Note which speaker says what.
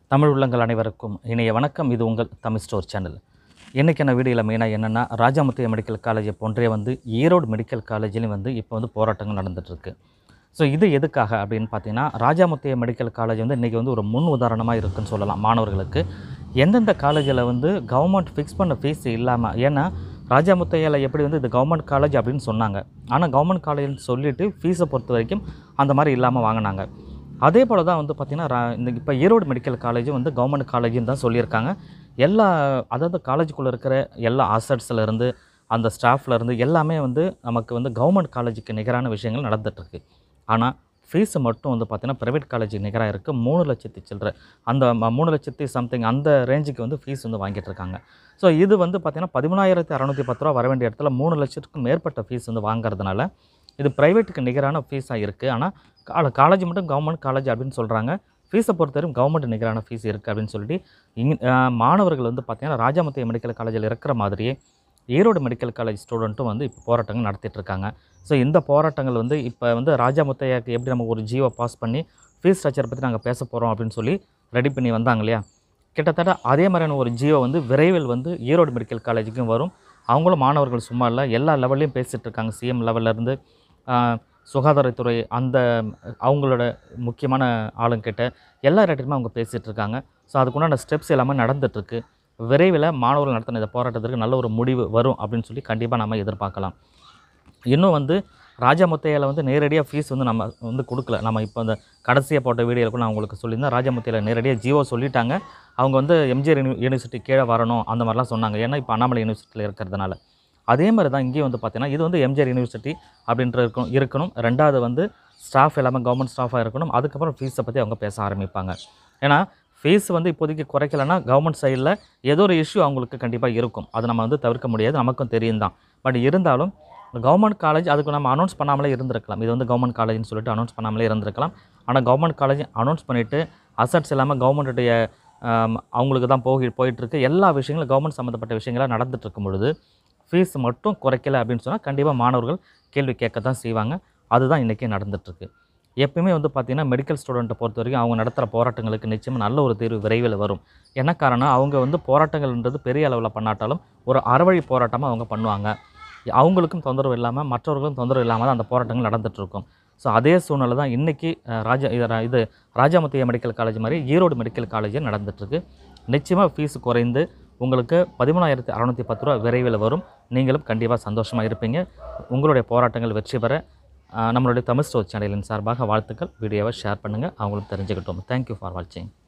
Speaker 1: தமிழ் உள்ளங்கள் அனைவருக்கும் இனிய வணக்கம் இது உங்கள் தமிழ் ஸ்டோர் சேனல் இன்றைக்கான வீடியோவில் மெயினாக என்னென்னா ராஜாமுத்தைய மெடிக்கல் காலேஜை போன்றே வந்து ஈரோடு மெடிக்கல் காலேஜ்லேயும் வந்து இப்போ வந்து போராட்டங்கள் நடந்துகிட்ருக்கு ஸோ இது எதுக்காக அப்படின்னு பார்த்தீங்கன்னா ராஜாமுத்தைய மெடிக்கல் காலேஜ் வந்து இன்றைக்கி வந்து ஒரு முன் உதாரணமாக இருக்குன்னு சொல்லலாம் மாணவர்களுக்கு எந்தெந்த காலேஜில் வந்து கவர்மெண்ட் ஃபிக்ஸ் பண்ண ஃபீஸ் இல்லாமல் ஏன்னா ராஜாமுத்தையில் எப்படி வந்து இது கவர்மெண்ட் காலேஜ் அப்படின்னு சொன்னாங்க ஆனால் கவர்மெண்ட் காலேஜ்னு சொல்லிவிட்டு ஃபீஸை பொறுத்த வரைக்கும் அந்த மாதிரி இல்லாமல் வாங்கினாங்க அதே போல் தான் வந்து பார்த்திங்கன்னா ரா- இந்த இப்போ ஈரோடு மெடிக்கல் காலேஜும் வந்து கவர்மெண்ட் காலேஜுன்னு தான் சொல்லியிருக்காங்க எல்லா அதாவது காலேஜுக்குள்ளே இருக்கிற எல்லா அசட்ஸில் இருந்து அந்த ஸ்டாஃப்ல இருந்து எல்லாமே வந்து நமக்கு வந்து கவர்மெண்ட் காலேஜுக்கு நிகரான விஷயங்கள் நடந்துகிட்ருக்கு ஆனால் ஃபீஸு மட்டும் வந்து பார்த்திங்கன்னா ப்ரைவேட் காலேஜுக்கு நிகராக இருக்குது மூணு லட்சத்தி சில்லற அந்த ம- மூணு லட்சத்தி சம்திங் அந்த ரேஞ்சுக்கு வந்து ஃபீஸ் வந்து வாங்கிட்டு இருக்காங்க ஸோ இது வந்து பார்த்திங்கன்னா பதிமூணாயிரத்தி அறநூற்றி பத்து ரூபா வர வேண்டிய இடத்துல மூணு லட்சத்துக்கும் மேற்பட்ட ஃபீஸ் வந்து வாங்குறதுனால இது ப்ரைவேட்டுக்கு நிகரான ஃபீஸாக இருக்குது ஆனால் கால காலேஜ் மட்டும் கவர்மெண்ட் காலேஜ் அப்படின்னு சொல்கிறாங்க ஃபீஸை பொறுத்தவரைக்கும் கவர்மெண்ட் நிகரான ஃபீஸ் இருக்குது அப்படின்னு சொல்லிட்டு இங் ஆஹ் மாணவர்கள் வந்து பார்த்திங்கன்னா ராஜாமுத்தைய மெடிக்கல் காலேஜில் இருக்கிற மாதிரியே ஈரோடு மெடிக்கல் காலேஜ் ஸ்டூடெண்ட்டும் வந்து இப்போ போராட்டங்கள் நடத்திட்டு இருக்காங்க ஸோ இந்த போராட்டங்கள் வந்து இப்போ வந்து ராஜாமுத்தையாக்கு எப்படி நம்ம ஒரு ஜியோ பாஸ் பண்ணி ஃபீஸ் ஸ்ட்ரக்சர் பற்றி நாங்கள் பேச போகிறோம் அப்படின்னு சொல்லி ரெடி பண்ணி வந்தாங்க இல்லையா கிட்டத்தட்ட அதே மாதிரியான ஒரு ஜியோ வந்து விரைவில் வந்து ஈரோடு மெடிக்கல் காலேஜுக்கும் வரும் அவங்களும் மாணவர்கள் சும்மா இல்லை எல்லா லெவல்லையும் பேசிகிட்டு இருக்காங்க சிஎம் லெவல்லேருந்து சுகாதாரத்துறை அந்த அவங்களோட முக்கியமான ஆளுங்கிட்ட எல்லா இடத்துலையுமே அவங்க பேசிகிட்டு இருக்காங்க ஸோ அதுக்குண்டான ஸ்டெப்ஸ் எல்லாமே நடந்துகிட்ருக்கு விரைவில் மாணவர்கள் நடத்தின இந்த போராட்டத்திற்கு நல்ல ஒரு முடிவு வரும் அப்படின்னு சொல்லி கண்டிப்பாக நம்ம எதிர்பார்க்கலாம் இன்னும் வந்து ராஜமுத்தையில் வந்து நேரடியாக ஃபீஸ் வந்து நம்ம வந்து கொடுக்கல நம்ம இப்போ இந்த கடைசியாக போட்ட வீடியோவில் கூட நான் உங்களுக்கு சொல்லியிருந்தேன் ராஜமுத்தையில் நேரடியாக ஜியோ சொல்லிட்டாங்க அவங்க வந்து எம்ஜிஆர் யூனி யூனிவர்சிட்டி கீழே வரணும் அந்த மாதிரிலாம் சொன்னாங்க ஏன்னா இப்போ அண்ணாமலை யூனிவர்சிட்டியில் இருக்கிறதுனால அதே மாதிரி தான் இங்கேயும் வந்து பார்த்தீங்கன்னா இது வந்து எம்ஜிஆர் யூனிவர்சிட்டி அப்படின்ற இருக்கணும் இருக்கணும் ரெண்டாவது வந்து ஸ்டாஃப் எல்லாமே கவர்மெண்ட் ஸ்டாஃபாக இருக்கணும் அதுக்கப்புறம் ஃபீஸை பற்றி அவங்க பேச ஆரம்பிப்பாங்க ஏன்னா ஃபீஸ் வந்து இப்போதைக்கு குறைக்கலன்னா கவர்மெண்ட் சைடில் ஏதோ ஒரு இஷ்யூ அவங்களுக்கு கண்டிப்பாக இருக்கும் அது நம்ம வந்து தவிர்க்க முடியாது நமக்கும் தெரியும் தான் பட் இருந்தாலும் கவர்மெண்ட் காலேஜ் அதுக்கு நம்ம அனௌன்ஸ் பண்ணாமலே இருந்திருக்கலாம் இது வந்து கவர்மெண்ட் காலேஜ்னு சொல்லிட்டு அனௌன்ஸ் பண்ணாமலே இருந்திருக்கலாம் ஆனால் கவர்மெண்ட் காலேஜ் அனௌன்ஸ் பண்ணிவிட்டு அசட்ஸ் இல்லாமல் கவர்மெண்ட்டுடைய அவங்களுக்கு தான் போகி போயிட்டுருக்கு எல்லா விஷயங்களும் கவர்மெண்ட் சம்மந்தப்பட்ட விஷயங்களாக நடந்துட்டு இருக்கும் பொழுது ஃபீஸ் மட்டும் குறைக்கல அப்படின்னு சொன்னால் கண்டிப்பாக மாணவர்கள் கேள்வி கேட்க தான் செய்வாங்க அதுதான் இன்றைக்கி நடந்துகிட்ருக்கு எப்பயுமே வந்து பார்த்திங்கன்னா மெடிக்கல் ஸ்டூடெண்ட்டை பொறுத்த வரைக்கும் அவங்க நடத்துகிற போராட்டங்களுக்கு நிச்சயமாக நல்ல ஒரு தீர்வு விரைவில் வரும் என்ன காரணம் அவங்க வந்து போராட்டங்கள்ன்றது பெரிய அளவில் பண்ணாட்டாலும் ஒரு அறவழி போராட்டமாக அவங்க பண்ணுவாங்க அவங்களுக்கும் தொந்தரவு இல்லாமல் மற்றவர்களுக்கும் தொந்தரவு இல்லாமல் தான் அந்த போராட்டங்கள் நடந்துட்டு இருக்கும் ஸோ அதே சூழ்நிலை தான் இன்றைக்கி ராஜா இது ரா- இது ராஜாமுத்தைய மெடிக்கல் காலேஜ் மாதிரி ஈரோடு மெடிக்கல் காலேஜே நடந்துட்டுருக்கு நிச்சயமாக ஃபீஸ் குறைந்து உங்களுக்கு பதிமூணாயிரத்தி அறநூற்றி பத்து ரூபா விரைவில் வரும் நீங்களும் கண்டிப்பாக சந்தோஷமாக இருப்பீங்க உங்களுடைய போராட்டங்கள் வெற்றி பெற ஆஹ், நம்மளுடைய தமிழ் ஸ்டோர் சேனலின் சார்பாக வாழ்த்துக்கள் வீடியோவை ஷேர் பண்ணுங்கள் அவங்களும் தெரிஞ்சுக்கிட்டோம் தேங்க்யூ ஃபார் வாட்சிங்